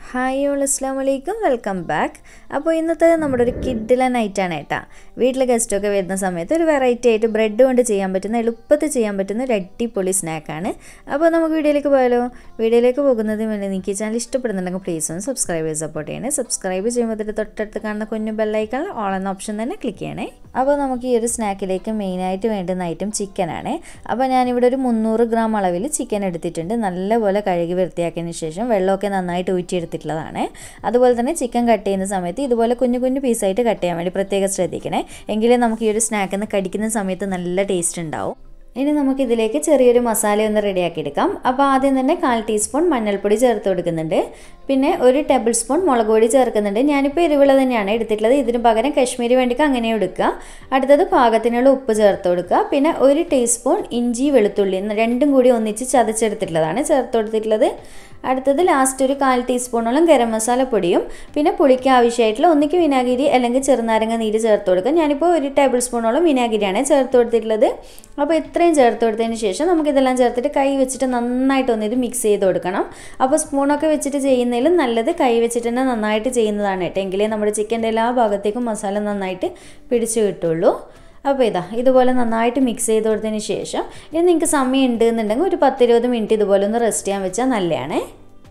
hi all അസ്ലാം വലൈക്കും welcome back അപ്പോൾ ഇന്നത്തെ നമ്മുടെ ഒരു കിഡില നൈറ്റാണ് കേട്ടാ വീട്ടിൽ ഗസ്റ്റൊക്കെ വരുന്ന സമയത്ത് ഒരു വെറൈറ്റി ആയിട്ട് ബ്രെഡ് കൊണ്ട് ചെയ്യാൻ പറ്റുന്ന എളുപ്പത്തിൽ ചെയ്യാൻ പറ്റുന്ന ഒരു അടിപൊളി സ്നാക്കാണ് അപ്പോൾ നമുക്ക് വീഡിയോയിലേക്ക് പോയാലോ വീഡിയോയിലേക്ക് പോകുന്നതിന് മുന്നേ നിങ്ങൾക്ക് ഈ ചാനൽ ഇഷ്ടപ്പെടുന്നുണ്ടെങ്കിൽ പ്ലീസ് ഒന്ന് സബ്സ്ക്രൈബ് ചെയ്ത് സപ്പോർട്ട് ചെയ്യണേ സബ്സ്ക്രൈബ് ചെയ്യുമ്പോൾ ഇതിൻ്റെ തൊട്ടടുത്ത് കാണുന്ന കുഞ്ഞു ബെല്ലൈക്കൺ ഓൾ എന്ന ഓപ്ഷൻ തന്നെ ക്ലിക്ക് ചെയ്യണേ അപ്പോൾ നമുക്ക് ഈ ഒരു സ്നാക്കിലേക്ക് മെയിനായിട്ട് വേണ്ടുന്ന ഐറ്റം ചിക്കനാണ് അപ്പോൾ ഞാനിവിടെ ഒരു മുന്നൂറ് ഗ്രാം അളവിൽ ചിക്കൻ എടുത്തിട്ടുണ്ട് നല്ലപോലെ കഴുകി വൃത്തിയാക്കിയതിന് ശേഷം വെള്ളമൊക്കെ നന്നായിട്ട് ഊറ്റിയെടുത്തിട്ടുള്ളതാണ് അതുപോലെ തന്നെ ചിക്കൻ കട്ട് ചെയ്യുന്ന സമയത്ത് ഇതുപോലെ കുഞ്ഞു കുഞ്ഞു പീസായിട്ട് കട്ട് ചെയ്യാൻ വേണ്ടി പ്രത്യേകം ശ്രദ്ധിക്കണേ എങ്കിലേ നമുക്ക് ഈ ഒരു സ്നാക്കിൽ നിന്ന് കടിക്കുന്ന സമയത്ത് നല്ല ടേസ്റ്റ് ഉണ്ടാവും ഇനി നമുക്ക് ഇതിലേക്ക് ചെറിയൊരു മസാല ഒന്ന് റെഡിയാക്കി എടുക്കാം അപ്പോൾ ആദ്യം തന്നെ കാൽ ടീസ്പൂൺ മഞ്ഞൾപ്പൊടി ചേർത്ത് കൊടുക്കുന്നുണ്ട് പിന്നെ ഒരു ടേബിൾ സ്പൂൺ മുളക് പൊടി ചേർക്കുന്നുണ്ട് ഞാനിപ്പോൾ എരിവുള്ള തന്നെയാണ് എടുത്തിട്ടുള്ളത് ഇതിന് പകരം കശ്മീരി വേണ്ടിക്ക് അങ്ങനെ എടുക്കുക അടുത്തത് പാകത്തിനുള്ള ഉപ്പ് ചേർത്ത് കൊടുക്കുക പിന്നെ ഒരു ടീസ്പൂൺ ഇഞ്ചി വെളുത്തുള്ളി രണ്ടും കൂടി ഒന്നിച്ച് ചതച്ചെടുത്തിട്ടുള്ളതാണ് ചേർത്ത് കൊടുത്തിട്ടുള്ളത് അടുത്തത് ലാസ്റ്റ് ഒരു കാൽ ടീസ്പൂണോളം ഗരം മസാല പൊടിയും പിന്നെ പുളിക്ക് ആവശ്യമായിട്ടുള്ള ഒന്നിക്ക് വിനാഗിരി അല്ലെങ്കിൽ ചെറുനാരങ്ങ നീര് ചേർത്ത് കൊടുക്കുക ഞാനിപ്പോൾ ഒരു ടേബിൾ സ്പൂണോളം വിനാഗിരിയാണ് ചേർത്ത് കൊടുത്തിട്ടുള്ളത് അപ്പോൾ ഇത്രയും ചേർത്ത് കൊടുത്തതിന് ശേഷം നമുക്കിതെല്ലാം ചേർത്തിട്ട് കൈ വെച്ചിട്ട് നന്നായിട്ട് ഒന്ന് ഇത് മിക്സ് ചെയ്ത് കൊടുക്കണം അപ്പോൾ സ്പൂണൊക്കെ വെച്ചിട്ട് ചെയ്യുന്നതിലും നല്ലത് കൈ വെച്ചിട്ട് തന്നെ നന്നായിട്ട് ചെയ്യുന്നതാണ് കേട്ടോ എങ്കിലേ നമ്മുടെ ചിക്കൻ്റെ എല്ലാ ഭാഗത്തേക്കും മസാല നന്നായിട്ട് പിടിച്ചു കിട്ടുള്ളൂ അപ്പോൾ ഇതാ ഇതുപോലെ നന്നായിട്ട് മിക്സ് ചെയ്ത് കൊടുത്തതിന് ശേഷം ഇനി നിങ്ങൾക്ക് സമയം ഉണ്ട് എന്നുണ്ടെങ്കിൽ ഒരു പത്തിരുപത് മിനിറ്റ് ഇതുപോലെ ഒന്ന് റെസ്റ്റ് ചെയ്യാൻ വെച്ചാൽ നല്ലതാണേ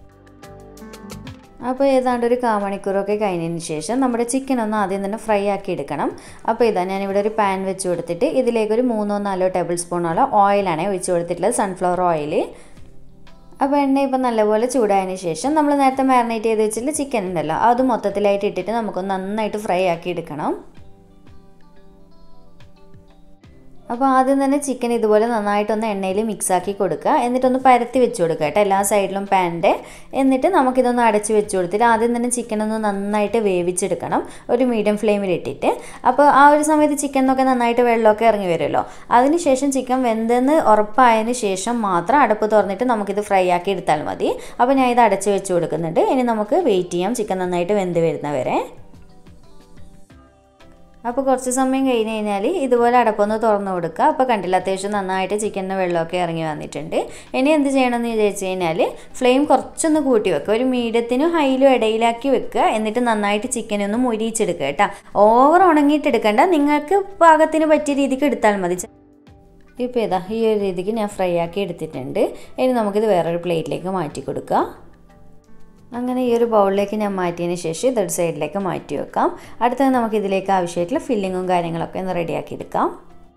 അപ്പോൾ ഏതാണ്ട് ഒരു കാമണിക്കൂറൊക്കെ കഴിഞ്ഞതിന് ശേഷം നമ്മുടെ ചിക്കൻ ഒന്ന് ആദ്യം തന്നെ ഫ്രൈ ആക്കി എടുക്കണം അപ്പോൾ ഇതാ ഞാനിവിടെ ഒരു പാൻ വെച്ച് കൊടുത്തിട്ട് ഇതിലേക്കൊരു മൂന്നോ നാലോ ടേബിൾ സ്പൂണോളം ഓയിലാണ് ഒഴിച്ച് കൊടുത്തിട്ടുള്ളത് സൺഫ്ലവർ ഓയിൽ അപ്പോൾ എണ്ണ ഇപ്പം നല്ലപോലെ ചൂടായതിന് ശേഷം നമ്മൾ നേരത്തെ മാരിനേറ്റ് ചെയ്ത് വെച്ചിട്ടുള്ള ചിക്കൻ ഉണ്ടല്ലോ അത് മൊത്തത്തിലായിട്ട് ഇട്ടിട്ട് നമുക്കൊന്ന് നന്നായിട്ട് ഫ്രൈ ആക്കി എടുക്കണം അപ്പോൾ ആദ്യം തന്നെ ചിക്കൻ ഇതുപോലെ നന്നായിട്ടൊന്ന് എണ്ണയിൽ മിക്സ് ആക്കി കൊടുക്കുക എന്നിട്ടൊന്ന് പരത്തി വെച്ച് കൊടുക്കുക കേട്ടോ എല്ലാ സൈഡിലും പാൻ്റെ എന്നിട്ട് നമുക്കിതൊന്ന് അടച്ച് വെച്ച് കൊടുത്തിട്ട് ആദ്യം തന്നെ ചിക്കൻ ഒന്ന് നന്നായിട്ട് വേവിച്ചെടുക്കണം ഒരു മീഡിയം ഫ്ലെയിമിൽ ഇട്ടിട്ട് അപ്പോൾ ആ ഒരു സമയത്ത് ചിക്കനൊക്കെ നന്നായിട്ട് വെള്ളമൊക്കെ ഇറങ്ങി വരുമല്ലോ അതിനുശേഷം ചിക്കൻ വെന്തെന്ന് ഉറപ്പായതിന് ശേഷം മാത്രം അടുപ്പ് തുറന്നിട്ട് നമുക്കിത് ഫ്രൈ ആക്കി എടുത്താൽ മതി അപ്പോൾ ഞാൻ ഇത് അടച്ച് വെച്ച് കൊടുക്കുന്നുണ്ട് ഇനി നമുക്ക് വെയിറ്റ് ചെയ്യാം ചിക്കൻ നന്നായിട്ട് വെന്ത് വരുന്നവരെ അപ്പോൾ കുറച്ച് സമയം കഴിഞ്ഞ് കഴിഞ്ഞാൽ ഇതുപോലെ അടപ്പൊന്ന് തുറന്നു കൊടുക്കുക അപ്പോൾ കണ്ടില്ല അത്യാവശ്യം നന്നായിട്ട് ചിക്കനിന് വെള്ളമൊക്കെ ഇറങ്ങി വന്നിട്ടുണ്ട് ഇനി എന്ത് ചെയ്യണമെന്ന് വിചാരിച്ചു കഴിഞ്ഞാൽ ഫ്ലെയിം കുറച്ചൊന്ന് കൂട്ടി വെക്കുക ഒരു മീഡിയത്തിനും ഹൈയിലും ഇടയിലാക്കി വെക്കുക എന്നിട്ട് നന്നായിട്ട് ചിക്കൻ ഒന്ന് മുരിയിച്ചെടുക്കുക കേട്ടോ ഓവർ ഉണങ്ങിയിട്ട് എടുക്കണ്ട നിങ്ങൾക്ക് പാകത്തിന് പറ്റിയ രീതിക്ക് എടുത്താൽ മതി ഇപ്പോൾ ഇതാ ഈ ഒരു രീതിക്ക് ഞാൻ ഫ്രൈ ആക്കി എടുത്തിട്ടുണ്ട് ഇനി നമുക്കിത് വേറൊരു പ്ലേറ്റിലേക്ക് മാറ്റി കൊടുക്കുക അങ്ങനെ ഈ ഒരു ബൗളിലേക്ക് ഞാൻ മാറ്റിയതിന് ശേഷം ഇതൊരു സൈഡിലേക്ക് മാറ്റി വെക്കാം അടുത്തത് നമുക്ക് ഇതിലേക്ക് ആവശ്യമായിട്ടുള്ള ഫില്ലിങ്ങും കാര്യങ്ങളൊക്കെ ഒന്ന് റെഡിയാക്കി എടുക്കാം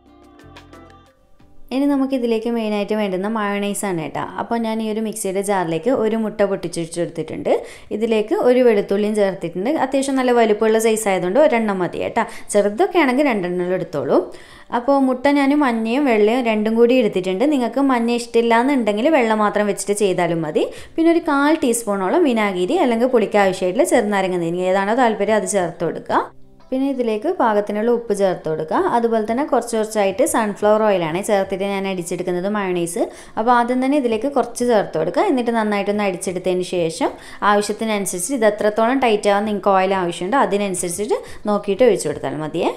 ഇനി നമുക്ക് ഇതിലേക്ക് മെയിനായിട്ട് വേണ്ടുന്ന മയോണൈസാണ് കേട്ടോ അപ്പോൾ ഞാൻ ഈ ഒരു മിക്സിയുടെ ജാറിലേക്ക് ഒരു മുട്ട പൊട്ടിച്ചെടുത്തിട്ടുണ്ട് ഇതിലേക്ക് ഒരു വെളുത്തുള്ളിയും ചേർത്തിട്ടുണ്ട് അത്യാവശ്യം നല്ല വലുപ്പമുള്ള സൈസ് ആയതുകൊണ്ട് ഒരെണ്ണം മതി കേട്ടോ ചെറുതൊക്കെ ആണെങ്കിൽ രണ്ടെണ്ണം എടുത്തോളൂ അപ്പോൾ മുട്ട ഞാൻ മഞ്ഞയും വെള്ളയും രണ്ടും കൂടി എടുത്തിട്ടുണ്ട് നിങ്ങൾക്ക് മഞ്ഞ ഇഷ്ടമില്ല എന്നുണ്ടെങ്കിൽ വെള്ളം മാത്രം വെച്ചിട്ട് ചെയ്താലും മതി പിന്നെ ഒരു കാൽ ടീസ്പൂണോളം വിനാഗിരി അല്ലെങ്കിൽ പുളിക്ക് ആവശ്യമായിട്ടുള്ള ചെറുനാരങ്ങ നീങ്ങി ഏതാണോ താല്പര്യം അത് ചേർത്ത് കൊടുക്കുക പിന്നെ ഇതിലേക്ക് പാകത്തിനുള്ള ഉപ്പ് ചേർത്ത് കൊടുക്കുക അതുപോലെ തന്നെ കുറച്ച് കുറച്ചായിട്ട് സൺഫ്ലവർ ഓയിലാണ് ചേർത്തിട്ട് ഞാൻ അടിച്ചെടുക്കുന്നത് മയണൈസ് അപ്പോൾ ആദ്യം തന്നെ ഇതിലേക്ക് കുറച്ച് ചേർത്ത് കൊടുക്കുക എന്നിട്ട് നന്നായിട്ടൊന്ന് അടിച്ചെടുത്തതിന് ശേഷം ആവശ്യത്തിനനുസരിച്ച് ഇത് എത്രത്തോളം ടൈറ്റ് ആവാൻ നിങ്ങൾക്ക് ഓയിൽ ആവശ്യമുണ്ടോ അതിനനുസരിച്ചിട്ട് നോക്കിയിട്ട് ഒഴിച്ചു കൊടുത്താൽ മതിയേ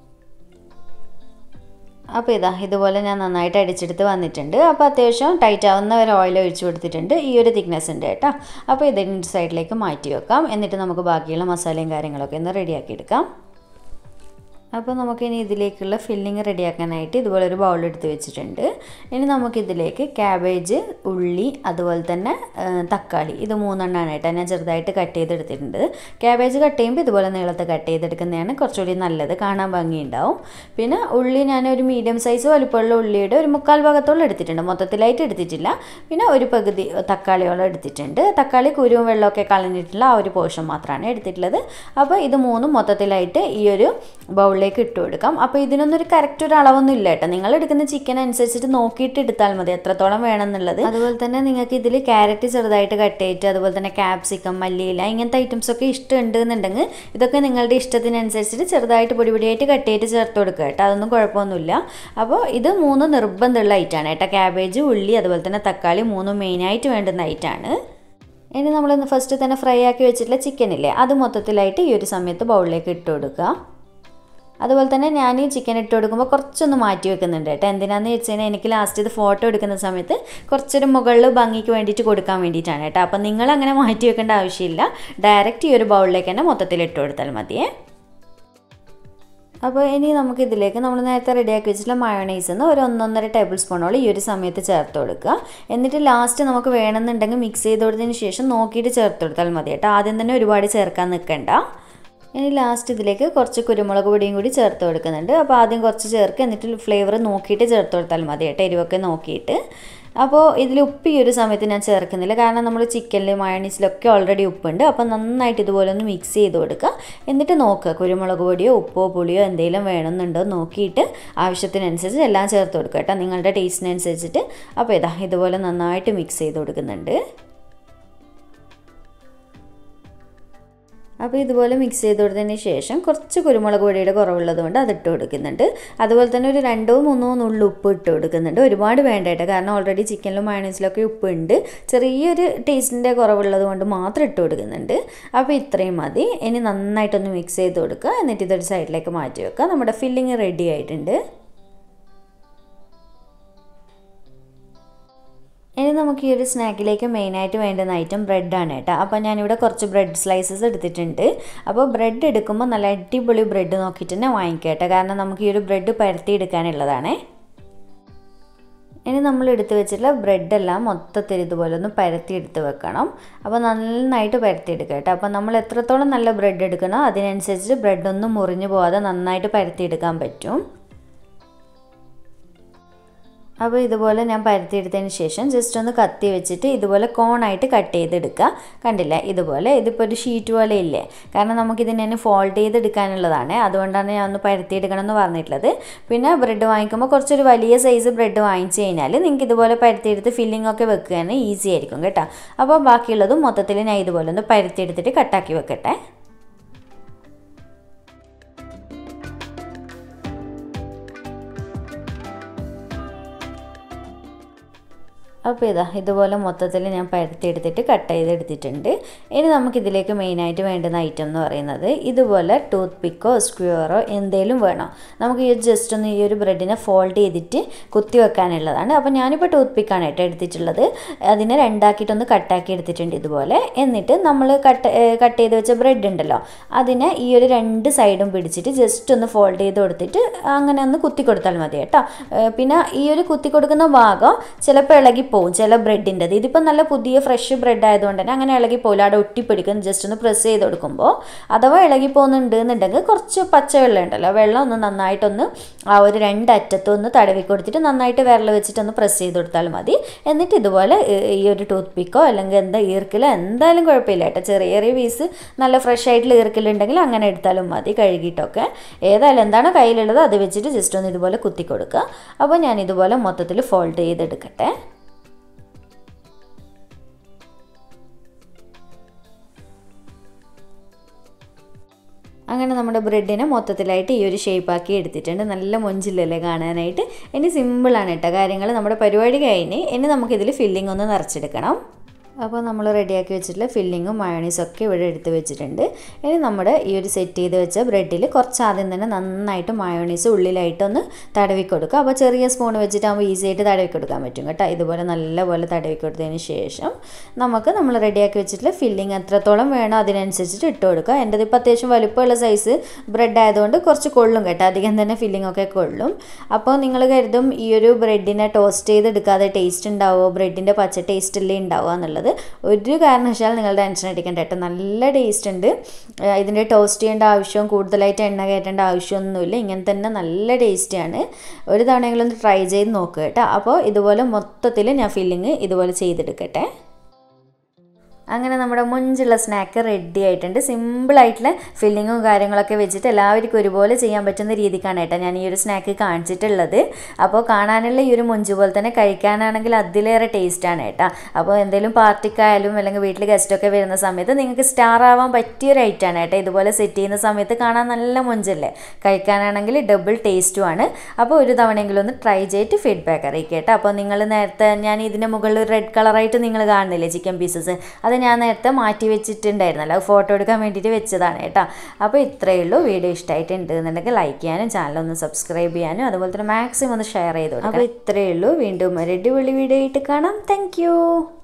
അപ്പോൾ ഇതാ ഇതുപോലെ ഞാൻ നന്നായിട്ട് അടിച്ചെടുത്ത് വന്നിട്ടുണ്ട് അപ്പോൾ അത്യാവശ്യം ടൈറ്റ് ആവുന്ന ഒരു ഓയിൽ ഒഴിച്ചു കൊടുത്തിട്ടുണ്ട് ഈ ഒരു തിക്നെസ് ഉണ്ട് കേട്ടോ അപ്പോൾ ഇതിൻ്റെ സൈഡിലേക്ക് മാറ്റി വെക്കാം എന്നിട്ട് നമുക്ക് ബാക്കിയുള്ള മസാലയും കാര്യങ്ങളൊക്കെ ഒന്ന് റെഡിയാക്കി എടുക്കാം അപ്പോൾ നമുക്കിനി ഇതിലേക്കുള്ള ഫില്ലിങ് റെഡിയാക്കാനായിട്ട് ഇതുപോലെ ഒരു ബൗൾ എടുത്ത് വെച്ചിട്ടുണ്ട് ഇനി നമുക്കിതിലേക്ക് ക്യാബേജ് ഉള്ളി അതുപോലെ തന്നെ തക്കാളി ഇത് മൂന്നെണ്ണമാണ് കേട്ടോ ഞാൻ ചെറുതായിട്ട് കട്ട് ചെയ്തെടുത്തിട്ടുണ്ട് ക്യാബേജ് കട്ട് ചെയ്യുമ്പോൾ ഇതുപോലെ നീളത്ത് കട്ട് ചെയ്തെടുക്കുന്നതാണ് കുറച്ചുകൂടി നല്ലത് കാണാൻ ഭംഗിയുണ്ടാവും പിന്നെ ഉള്ളി ഞാൻ ഒരു മീഡിയം സൈസ് വലുപ്പമുള്ള ഉള്ളിയുടെ ഒരു മുക്കാൽ ഭാഗത്തോളം എടുത്തിട്ടുണ്ട് മൊത്തത്തിലായിട്ട് എടുത്തിട്ടില്ല പിന്നെ ഒരു പകുതി തക്കാളിയോളം എടുത്തിട്ടുണ്ട് തക്കാളി കുരുവും വെള്ളമൊക്കെ കളഞ്ഞിട്ടുള്ള ആ ഒരു പോർഷൻ മാത്രമാണ് എടുത്തിട്ടുള്ളത് അപ്പോൾ ഇത് മൂന്നും മൊത്തത്തിലായിട്ട് ഈ ഒരു ബൗൾ ബൗളിലേക്ക് ഇട്ട് കൊടുക്കാം അപ്പോൾ ഇതിനൊന്നും ഒരു കറക്റ്റ് ഒരു അളവൊന്നും ഇല്ല കേട്ടോ നിങ്ങൾ എടുക്കുന്ന ചിക്കൻ അനുസരിച്ചിട്ട് നോക്കിയിട്ട് എടുത്താൽ മതി എത്രത്തോളം വേണമെന്നുള്ളത് അതുപോലെ തന്നെ നിങ്ങൾക്ക് ഇതിൽ ക്യാരറ്റ് ചെറുതായിട്ട് കട്ട് ചെയ്തിട്ട് അതുപോലെ തന്നെ ക്യാപ്സിക്കം മല്ലിയില ഇങ്ങനത്തെ ഐറ്റംസ് ഒക്കെ ഇഷ്ടമുണ്ട് എന്നുണ്ടെങ്കിൽ ഇതൊക്കെ നിങ്ങളുടെ ഇഷ്ടത്തിനനുസരിച്ചിട്ട് ചെറുതായിട്ട് പൊടി പൊടിയായിട്ട് കട്ട് ചെയ്തിട്ട് ചേർത്ത് കൊടുക്കുക കേട്ടോ അതൊന്നും കുഴപ്പമൊന്നുമില്ല അപ്പോൾ ഇത് മൂന്ന് നിർബന്ധമുള്ള ഐറ്റാണ് കേട്ടോ ക്യാബേജ് ഉള്ളി അതുപോലെ തന്നെ തക്കാളി മൂന്നും മെയിനായിട്ട് വേണ്ടുന്ന ഐറ്റാണ് ഇനി നമ്മൾ ഫസ്റ്റ് തന്നെ ഫ്രൈ ആക്കി വെച്ചിട്ടുള്ള ചിക്കൻ ഇല്ലേ അത് മൊത്തത്തിലായിട്ട് ഈ ഒരു സമയത്ത് ബൗളിലേക്ക് ഇട്ട് കൊടുക്കുക അതുപോലെ തന്നെ ഞാൻ ഈ ചിക്കൻ ഇട്ട് കൊടുക്കുമ്പോൾ കുറച്ചൊന്ന് മാറ്റി വെക്കുന്നുണ്ട് കേട്ടോ എന്തിനാന്ന് വെച്ച് കഴിഞ്ഞാൽ എനിക്ക് ലാസ്റ്റ് ഇത് ഫോട്ടോ എടുക്കുന്ന സമയത്ത് കുറച്ചൊരു മുകളിൽ ഭംഗിക്ക് വേണ്ടിയിട്ട് കൊടുക്കാൻ വേണ്ടിയിട്ടാണ് കേട്ടോ അപ്പം നിങ്ങൾ അങ്ങനെ മാറ്റി വെക്കേണ്ട ആവശ്യമില്ല ഡയറക്റ്റ് ഈ ഒരു ബൗളിലേക്ക് തന്നെ മൊത്തത്തിൽ ഇട്ട് കൊടുത്താൽ മതിയേ അപ്പോൾ ഇനി നമുക്ക് ഇതിലേക്ക് നമ്മൾ നേരത്തെ റെഡിയാക്കി വെച്ചിട്ടുള്ള മയോണൈസ് നിന്ന് ഒരു ഒന്നൊന്നര ടേബിൾ സ്പൂണോളം ഈ ഒരു സമയത്ത് ചേർത്ത് കൊടുക്കുക എന്നിട്ട് ലാസ്റ്റ് നമുക്ക് വേണമെന്നുണ്ടെങ്കിൽ മിക്സ് ചെയ്ത് കൊടുത്തതിന് ശേഷം നോക്കിയിട്ട് ചേർത്ത് കൊടുത്താൽ മതി കേട്ടോ ആദ്യം തന്നെ ഒരുപാട് ചേർക്കാൻ നിൽക്കണ്ട ഇനി ലാസ്റ്റ് ഇതിലേക്ക് കുറച്ച് കുരുമുളക് പൊടിയും കൂടി ചേർത്ത് കൊടുക്കുന്നുണ്ട് അപ്പോൾ ആദ്യം കുറച്ച് ചേർക്കുക എന്നിട്ട് ഫ്ലേവർ നോക്കിയിട്ട് ചേർത്ത് കൊടുത്താൽ മതി കേട്ടോ എരിവൊക്കെ നോക്കിയിട്ട് അപ്പോൾ ഇതിൽ ഉപ്പ് ഈ ഒരു സമയത്ത് ഞാൻ ചേർക്കുന്നില്ല കാരണം നമ്മൾ ചിക്കനിൽ മയണീസിലൊക്കെ ഓൾറെഡി ഉപ്പുണ്ട് അപ്പോൾ നന്നായിട്ട് ഇതുപോലെ ഒന്ന് മിക്സ് ചെയ്ത് കൊടുക്കുക എന്നിട്ട് നോക്കുക കുരുമുളക് പൊടിയോ ഉപ്പോ പുളിയോ എന്തെങ്കിലും വേണമെന്നുണ്ടോ നോക്കിയിട്ട് ആവശ്യത്തിനനുസരിച്ച് എല്ലാം ചേർത്ത് കൊടുക്കുക കേട്ടോ നിങ്ങളുടെ ടേസ്റ്റിനനുസരിച്ചിട്ട് അപ്പോൾ ഇതാ ഇതുപോലെ നന്നായിട്ട് മിക്സ് ചെയ്ത് കൊടുക്കുന്നുണ്ട് അപ്പോൾ ഇതുപോലെ മിക്സ് ചെയ്ത് കൊടുത്തതിന് ശേഷം കുറച്ച് കുരുമുളക് പൊടിയുടെ കുറവുള്ളത് കൊണ്ട് അതിട്ട് കൊടുക്കുന്നുണ്ട് അതുപോലെ തന്നെ ഒരു രണ്ടോ മൂന്നോ നുള്ളു ഉപ്പ് ഇട്ട് കൊടുക്കുന്നുണ്ട് ഒരുപാട് വേണ്ട കേട്ടോ കാരണം ഓൾറെഡി ചിക്കനിലും മയണീസിലൊക്കെ ഉപ്പ് ഉണ്ട് ചെറിയൊരു ടേസ്റ്റിൻ്റെ കുറവുള്ളത് കൊണ്ട് മാത്രം ഇട്ട് കൊടുക്കുന്നുണ്ട് അപ്പോൾ ഇത്രയും മതി ഇനി നന്നായിട്ടൊന്ന് മിക്സ് ചെയ്ത് കൊടുക്കുക എന്നിട്ട് ഇതൊരു സൈഡിലേക്ക് മാറ്റി വെക്കുക നമ്മുടെ ഫില്ലിങ് റെഡി ആയിട്ടുണ്ട് ഇനി നമുക്ക് ഈ ഒരു സ്നാക്കിലേക്ക് മെയിനായിട്ട് വേണ്ടുന്ന ഐറ്റം ബ്രെഡാണ് കേട്ടോ അപ്പോൾ ഞാനിവിടെ കുറച്ച് ബ്രെഡ് സ്ലൈസസ് എടുത്തിട്ടുണ്ട് അപ്പോൾ ബ്രെഡ് എടുക്കുമ്പോൾ നല്ല അടിപൊളി ബ്രെഡ് നോക്കിയിട്ട് തന്നെ വാങ്ങിക്കുക കേട്ടോ കാരണം നമുക്ക് ഈ ഒരു ബ്രെഡ് പരത്തി എടുക്കാനുള്ളതാണേ ഇനി നമ്മൾ എടുത്ത് വെച്ചിട്ടുള്ള ബ്രെഡെല്ലാം മൊത്തത്തിൽ ഇതുപോലെ ഒന്ന് പരത്തി എടുത്ത് വെക്കണം അപ്പോൾ നന്നായിട്ട് പരത്തി എടുക്കുക കേട്ടോ അപ്പോൾ നമ്മൾ എത്രത്തോളം നല്ല ബ്രെഡ് എടുക്കണോ അതിനനുസരിച്ച് ബ്രെഡൊന്നും മുറിഞ്ഞു പോകാതെ നന്നായിട്ട് പരത്തി എടുക്കാൻ പറ്റും അപ്പോൾ ഇതുപോലെ ഞാൻ പരത്തിയെടുത്തതിന് ശേഷം ജസ്റ്റ് ഒന്ന് കത്തി വെച്ചിട്ട് ഇതുപോലെ കോണായിട്ട് കട്ട് ചെയ്തെടുക്കുക കണ്ടില്ല ഇതുപോലെ ഇതിപ്പോൾ ഒരു ഷീറ്റ് പോലെ ഇല്ലേ കാരണം നമുക്കിതിനെ തന്നെ ഫോൾഡ് ചെയ്തെടുക്കാനുള്ളതാണ് അതുകൊണ്ടാണ് ഞാൻ ഒന്ന് പരത്തിയെടുക്കണം എന്ന് പറഞ്ഞിട്ടുള്ളത് പിന്നെ ബ്രെഡ് വാങ്ങിക്കുമ്പോൾ കുറച്ചൊരു വലിയ സൈസ് ബ്രെഡ് വാങ്ങിച്ചു കഴിഞ്ഞാൽ നിങ്ങൾക്ക് ഇതുപോലെ പരത്തിയെടുത്ത് ഫില്ലിംഗ് ഒക്കെ വെക്കുകയാണ് ഈസി ആയിരിക്കും കേട്ടോ അപ്പോൾ ബാക്കിയുള്ളതും മൊത്തത്തിൽ ഞാൻ ഇതുപോലെ ഒന്ന് പരത്തിയെടുത്തിട്ട് കട്ടാക്കി വെക്കട്ടെ അപ്പോൾ ഇതാ ഇതുപോലെ മൊത്തത്തിൽ ഞാൻ പരത്തിയെടുത്തിട്ട് കട്ട് ചെയ്തെടുത്തിട്ടുണ്ട് ഇനി നമുക്കിതിലേക്ക് മെയിനായിട്ട് വേണ്ടുന്ന ഐറ്റം എന്ന് പറയുന്നത് ഇതുപോലെ ടൂത്ത് പിക്കോ സ്ക്വയറോ എന്തേലും വേണം നമുക്ക് ഈ ജസ്റ്റ് ഒന്ന് ഈ ഒരു ബ്രെഡിനെ ഫോൾഡ് ചെയ്തിട്ട് കുത്തി വെക്കാനുള്ളതാണ് അപ്പോൾ ഞാനിപ്പോൾ ടൂത്ത് പിക്കാണ് കേട്ടോ എടുത്തിട്ടുള്ളത് അതിനെ രണ്ടാക്കിയിട്ടൊന്ന് കട്ടാക്കി എടുത്തിട്ടുണ്ട് ഇതുപോലെ എന്നിട്ട് നമ്മൾ കട്ട് കട്ട് ചെയ്ത് വെച്ച ബ്രെഡ് ഉണ്ടല്ലോ അതിനെ ഈ ഒരു രണ്ട് സൈഡും പിടിച്ചിട്ട് ജസ്റ്റ് ഒന്ന് ഫോൾഡ് ചെയ്ത് കൊടുത്തിട്ട് അങ്ങനെ ഒന്ന് കുത്തി കൊടുത്താൽ മതി കേട്ടോ പിന്നെ ഈ ഒരു കുത്തി കൊടുക്കുന്ന ഭാഗം ചിലപ്പോൾ ഇളകി പോകും ചില ബ്രെഡിൻ്റെത് ഇതിപ്പോൾ നല്ല പുതിയ ഫ്രഷ് ബ്രെഡ് ആയതുകൊണ്ട് തന്നെ അങ്ങനെ ഇളകി പോകില്ല അവിടെ ഒട്ടിപ്പിടിക്കും ജസ്റ്റ് ഒന്ന് പ്രസ് ചെയ്ത് കൊടുക്കുമ്പോൾ അഥവാ ഇളകി പോകുന്നുണ്ട് എന്നുണ്ടെങ്കിൽ കുറച്ച് പച്ചവെള്ളം ഉണ്ടല്ലോ വെള്ളം ഒന്ന് നന്നായിട്ടൊന്ന് ആ ഒരു രണ്ടറ്റത്തും ഒന്ന് തടവി കൊടുത്തിട്ട് നന്നായിട്ട് വിരൽ വെച്ചിട്ടൊന്ന് പ്രസ് ചെയ്ത് കൊടുത്താൽ മതി എന്നിട്ട് ഇതുപോലെ ഈ ഒരു ടൂത്ത് പിക്കോ അല്ലെങ്കിൽ എന്താ ഈർക്കിലോ എന്തായാലും കുഴപ്പമില്ല കേട്ടോ ചെറിയ ചെറിയ പീസ് നല്ല ഫ്രഷ് ആയിട്ടുള്ള ഈർക്കിലുണ്ടെങ്കിൽ അങ്ങനെ എടുത്താലും മതി കഴുകിയിട്ടൊക്കെ ഏതായാലും എന്താണോ കയ്യിലുള്ളത് അത് വെച്ചിട്ട് ജസ്റ്റ് ഒന്ന് ഇതുപോലെ കുത്തി കൊടുക്കുക അപ്പോൾ ഞാൻ ഇതുപോലെ മൊത്തത്തിൽ ഫോൾഡ് ചെയ്തെടുക്കട്ടെ അങ്ങനെ നമ്മുടെ ബ്രെഡിനെ മൊത്തത്തിലായിട്ട് ഈ ഒരു ഷേപ്പാക്കി എടുത്തിട്ടുണ്ട് നല്ല മൊഞ്ചില്ലല്ലേ കാണാനായിട്ട് ഇനി സിമ്പിളാണ് കേട്ടോ കാര്യങ്ങൾ നമ്മുടെ പരിപാടി കഴിഞ്ഞ് ഇനി നമുക്കിതിൽ ഫില്ലിംഗ് ഒന്ന് നിറച്ചെടുക്കണം അപ്പോൾ നമ്മൾ റെഡിയാക്കി വെച്ചിട്ടുള്ള ഫില്ലിങ്ങും മയോണീസും ഒക്കെ ഇവിടെ എടുത്ത് വെച്ചിട്ടുണ്ട് ഇനി നമ്മുടെ ഈ ഒരു സെറ്റ് ചെയ്ത് വെച്ച ബ്രെഡിൽ കുറച്ച് ആദ്യം തന്നെ നന്നായിട്ട് മയോണീസ് ഉള്ളിലായിട്ടൊന്ന് തടവി കൊടുക്കുക അപ്പോൾ ചെറിയ സ്പൂൺ വെച്ചിട്ടാകുമ്പോൾ ഈസി ആയിട്ട് തടവി കൊടുക്കാൻ പറ്റും കേട്ടോ ഇതുപോലെ നല്ലപോലെ തടവി കൊടുത്തതിന് ശേഷം നമുക്ക് നമ്മൾ റെഡിയാക്കി വെച്ചിട്ടുള്ള ഫില്ലിങ് എത്രത്തോളം വേണോ അതിനനുസരിച്ചിട്ട് ഇട്ട് കൊടുക്കുക എൻ്റെ ഇപ്പോൾ അത്യാവശ്യം വലുപ്പമുള്ള സൈസ് ബ്രെഡ് ആയതുകൊണ്ട് കുറച്ച് കൊള്ളും കേട്ടോ അധികം തന്നെ ഫില്ലിംഗ് ഒക്കെ കൊള്ളും അപ്പോൾ നിങ്ങൾ കരുതും ഈ ഒരു ബ്രെഡിനെ ടോസ്റ്റ് ചെയ്തെടുക്കാതെ ടേസ്റ്റ് ഉണ്ടാവുമോ ബ്രെഡിൻ്റെ പച്ച ടേസ്റ്റ് അല്ലേ ഉണ്ടാവുക എന്നുള്ളത് ഒരു കാരണവശാൽ നിങ്ങൾ ടെൻഷൻ അടിക്കേണ്ട കേട്ടോ നല്ല ടേസ്റ്റ് ഉണ്ട് ഇതിൻ്റെ ടോസ്റ്റ് ചെയ്യേണ്ട ആവശ്യവും കൂടുതലായിട്ട് എണ്ണ കയറ്റേണ്ട ആവശ്യമൊന്നുമില്ല ഇങ്ങനെ തന്നെ നല്ല ടേസ്റ്റിയാണ് ഒരു തവണയെങ്കിലും ഒന്ന് ട്രൈ ചെയ്ത് നോക്കുക കേട്ടോ അപ്പോൾ ഇതുപോലെ മൊത്തത്തിൽ ഞാൻ ഫില്ലിങ് ഇതുപോലെ ചെയ്തെടുക്കട്ടെ അങ്ങനെ നമ്മുടെ മുഞ്ചുള്ള സ്നാക്ക് റെഡി ആയിട്ടുണ്ട് സിമ്പിളായിട്ടുള്ള ഫില്ലിങ്ങും കാര്യങ്ങളൊക്കെ വെച്ചിട്ട് എല്ലാവർക്കും ഒരുപോലെ ചെയ്യാൻ പറ്റുന്ന രീതിക്കാണ് കേട്ടോ ഞാൻ ഈ ഒരു സ്നാക്ക് കാണിച്ചിട്ടുള്ളത് അപ്പോൾ കാണാനുള്ള ഈ ഒരു മുഞ്ച് പോലെ തന്നെ കഴിക്കാനാണെങ്കിൽ അതിലേറെ ടേസ്റ്റാണ് കേട്ടോ അപ്പോൾ എന്തെങ്കിലും പാർട്ടിക്കായാലും അല്ലെങ്കിൽ വീട്ടിൽ ഗസ്റ്റൊക്കെ വരുന്ന സമയത്ത് നിങ്ങൾക്ക് സ്റ്റാർ ആവാൻ പറ്റിയ ഒരു ഐറ്റാണ് കേട്ടോ ഇതുപോലെ സെറ്റ് ചെയ്യുന്ന സമയത്ത് കാണാൻ നല്ല മുഞ്ചല്ലേ കഴിക്കാനാണെങ്കിൽ ഡബിൾ ടേസ്റ്റുമാണ് അപ്പോൾ ഒരു തവണയെങ്കിലും ഒന്ന് ട്രൈ ചെയ്തിട്ട് ഫീഡ്ബാക്ക് അറിയിക്കുക കേട്ടോ അപ്പോൾ നിങ്ങൾ നേരത്തെ ഞാൻ ഇതിൻ്റെ മുകളിൽ റെഡ് കളറായിട്ട് നിങ്ങൾ കാണുന്നില്ലേ ചിക്കൻ പീസസ് അത് ഞാൻ നേരത്തെ മാറ്റി വെച്ചിട്ടുണ്ടായിരുന്നല്ലോ അത് ഫോട്ടോ എടുക്കാൻ വേണ്ടിയിട്ട് വെച്ചതാണ് കേട്ടോ അപ്പോൾ ഇത്രയേ ഉള്ളൂ വീഡിയോ ഇഷ്ടമായിട്ടുണ്ട് എന്നുണ്ടെങ്കിൽ ലൈക്ക് ചെയ്യാനും ചാനൽ ഒന്ന് സബ്സ്ക്രൈബ് ചെയ്യാനും അതുപോലെ തന്നെ മാക്സിമം ഒന്ന് ഷെയർ ചെയ്തു അപ്പോൾ ഇത്രയേ ഉള്ളൂ വീണ്ടും ഒരു അടിപൊളി വീഡിയോ ആയിട്ട് കാണാം താങ്ക്